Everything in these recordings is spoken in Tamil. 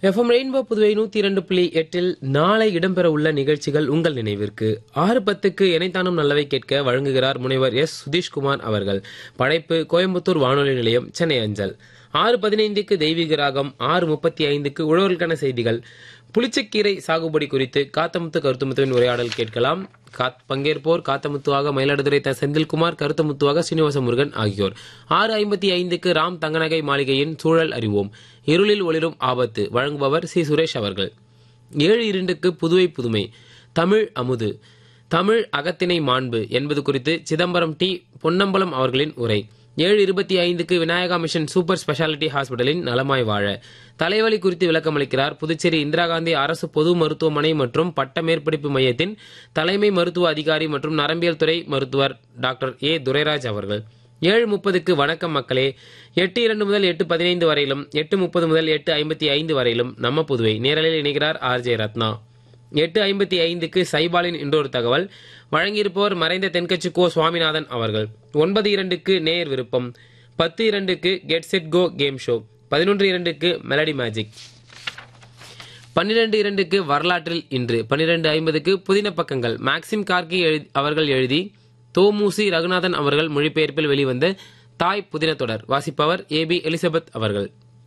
எஃப்எம் ரெயின்போ புதுவை நூத்தி இரண்டு புள்ளி எட்டில் நாளை இடம்பெற உள்ள நிகழ்ச்சிகள் உங்கள் நினைவிற்கு ஆறு பத்துக்கு இணைத்தானும் நல்லவை கேட்க வழங்குகிறார் முனைவர் எஸ் சுதீஷ்குமார் அவர்கள் படைப்பு கோயம்புத்தூர் வானொலி நிலையம் சென்னை அஞ்சல் ஆறு பதினைந்துக்கு தெய்வீக ராகம் ஆறு முப்பத்தி ஐந்துக்கு உழவர்களுக்கான செய்திகள் புளிச்சக்கீரை சாகுபடி குறித்து காத்தமுத்து கருத்துமுத்துவின் உரையாடல் கேட்கலாம் காத் பங்கேற்போர் காத்தமுத்துவாக மயிலாடுதுறை த செந்தில்குமார் கருத்தமுத்துவாக சீனிவாச முருகன் ஆகியோர் ஆறு ஐம்பத்தி ஐந்துக்கு ராம் தங்கநகை மாளிகையின் சூழல் அறிவோம் இருளில் ஒளிரும் ஆபத்து வழங்குபவர் சி சுரேஷ் அவர்கள் ஏழு இரண்டுக்கு புதுவை புதுமை தமிழ் அமுது தமிழ் அகத்திணை மாண்பு என்பது குறித்து சிதம்பரம் டி பொன்னம்பலம் அவர்களின் உரை ஏழு இருபத்தி ஐந்துக்கு விநாயகா மிஷன் சூப்பர் ஸ்பெஷாலிட்டி ஹாஸ்பிட்டலின் நலமாய் வாழ தலைவலி குறித்து விளக்கமளிக்கிறார் புதுச்சேரி இந்திரா காந்தி அரசு பொது மருத்துவமனை மற்றும் பட்ட மேற்படிப்பு மையத்தின் தலைமை மருத்துவ அதிகாரி மற்றும் நரம்பியல் துறை மருத்துவர் டாக்டர் ஏ துரைராஜ் அவர்கள் ஏழு முப்பதுக்கு வணக்கம் மக்களே எட்டு இரண்டு முதல் எட்டு பதினைந்து வரையிலும் எட்டு முப்பது முதல் எட்டு ஐம்பத்தி ஐந்து வரையிலும் நம்ம புதுவை நேரலில் இணைகிறார் ஆர் ஜே ரத்னா எட்டு ஐம்பத்தி ஐந்துக்கு சைபாலின் இன்றொரு தகவல் வழங்கியிருப்போர் மறைந்த தென்கட்சி கோ சுவாமிநாதன் அவர்கள் ஒன்பது இரண்டுக்கு நேர் விருப்பம் பத்து இரண்டுக்கு get set go game show பதினொன்று இரண்டுக்கு மெலடி மேஜிக் பன்னிரண்டு இரண்டுக்கு வரலாற்றில் இன்று பன்னிரண்டு ஐம்பதுக்கு புதின பக்கங்கள் மேக்சிம் கார்கி எழு- அவர்கள் எழுதி தோமுசி ரகுநாதன் அவர்கள் மொழிபெயர்ப்பில் வெளிவந்த தாய் புதின தொடர் வாசிப்பவர் ஏ பி எலிசபெத் அவர்கள்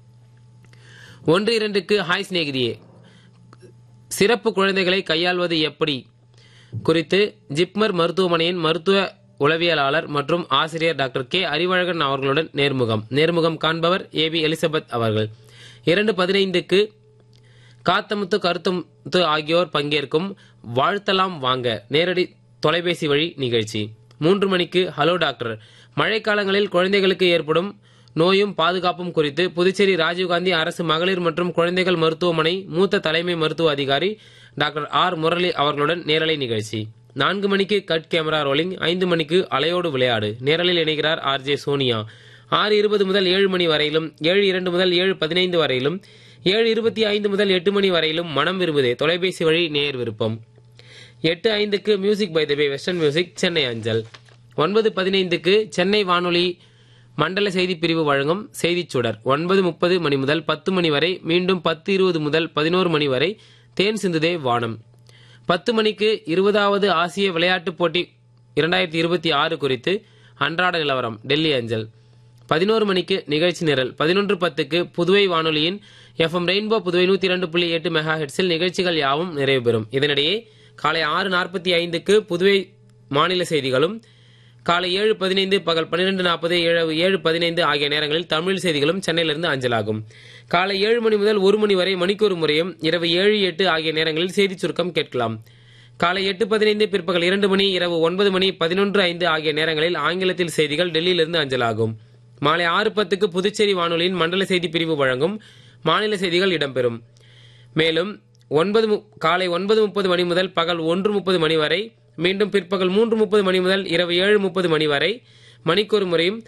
ஒன்று இரண்டுக்கு ஹாய் சிநேகிதியே சிறப்பு குழந்தைகளை கையாள்வது எப்படி குறித்து ஜிப்மர் மருத்துவமனையின் மருத்துவ உளவியலாளர் மற்றும் ஆசிரியர் டாக்டர் கே அறிவழகன் அவர்களுடன் நேர்முகம் நேர்முகம் காண்பவர் ஏ பி எலிசபெத் அவர்கள் இரண்டு பதினைந்துக்கு காத்தமுத்து கருத்தமுத்து ஆகியோர் பங்கேற்கும் வாழ்த்தலாம் வாங்க நேரடி தொலைபேசி வழி நிகழ்ச்சி மூன்று மணிக்கு ஹலோ டாக்டர் மழைக்காலங்களில் குழந்தைகளுக்கு ஏற்படும் நோயும் பாதுகாப்பும் குறித்து புதுச்சேரி ராஜீவ்காந்தி அரசு மகளிர் மற்றும் குழந்தைகள் மருத்துவமனை மூத்த தலைமை மருத்துவ அதிகாரி டாக்டர் ஆர் முரளி அவர்களுடன் நேரலை நிகழ்ச்சி நான்கு மணிக்கு கட் கேமரா ரோலிங் ஐந்து மணிக்கு அலையோடு விளையாடு நேரலில் இணைகிறார் ஆர் ஜே சோனியா ஆறு இருபது முதல் ஏழு மணி வரையிலும் ஏழு இரண்டு முதல் ஏழு பதினைந்து வரையிலும் ஏழு இருபத்தி ஐந்து முதல் எட்டு மணி வரையிலும் மனம் விரும்புதே தொலைபேசி வழி நேர் விருப்பம் எட்டு ஐந்துக்கு music by the bay western music Chennai அஞ்சல் ஒன்பது பதினைந்துக்கு சென்னை வானொலி மண்டல செய்தி பிரிவு வழங்கும் செய்திச் சுடர் ஒன்பது முப்பது மணி முதல் பத்து மணி வரை மீண்டும் பத்து இருபது முதல் பதினோரு மணி வரை தேன் சிந்துதே வானம் பத்து மணிக்கு இருபதாவது ஆசிய விளையாட்டுப் போட்டி இரண்டாயிரத்தி இருபத்தி ஆறு குறித்து அன்றாட நிலவரம் டெல்லி அஞ்சல் பதினோரு மணிக்கு நிகழ்ச்சி நிரல் பதினொன்று பத்துக்கு புதுவை வானொலியின் எஃப்எம் ரெயின்போ புதுவை நூத்தி இரண்டு புள்ளி எட்டு மெகா ஹெட்ஸில் நிகழ்ச்சிகள் யாவும் நிறைவு பெறும் இதனிடையே காலை ஆறு நாற்பத்தி ஐந்துக்கு புதுவை மாநில செய்திகளும் காலை ஏழு பதினைந்து பகல் பன்னிரெண்டு நாற்பது ஏழு ஏழு பதினைந்து ஆகிய நேரங்களில் தமிழ் செய்திகளும் சென்னையிலிருந்து அஞ்சலாகும் காலை ஏழு மணி முதல் ஒரு மணி வரை மணிக்கொரு முறையும் இரவு ஏழு எட்டு ஆகிய நேரங்களில் செய்திச் சுருக்கம் கேட்கலாம் காலை எட்டு பதினைந்து பிற்பகல் இரண்டு மணி இரவு ஒன்பது மணி பதினொன்று ஐந்து ஆகிய நேரங்களில் ஆங்கிலத்தில் செய்திகள் டெல்லியிலிருந்து அஞ்சலாகும் மாலை ஆறு பத்துக்கு புதுச்சேரி வானொலியின் மண்டல செய்தி பிரிவு வழங்கும் மாநில செய்திகள் இடம்பெறும் மேலும் ஒன்பது மு- காலை ஒன்பது முப்பது மணி முதல் பகல் ஒன்று முப்பது மணி வரை மீண்டும் பிற்பகல் மூன்று முப்பது மணி முதல் இரவு ஏழு முப்பது மணி வரை மணிக்கொரு முறையும்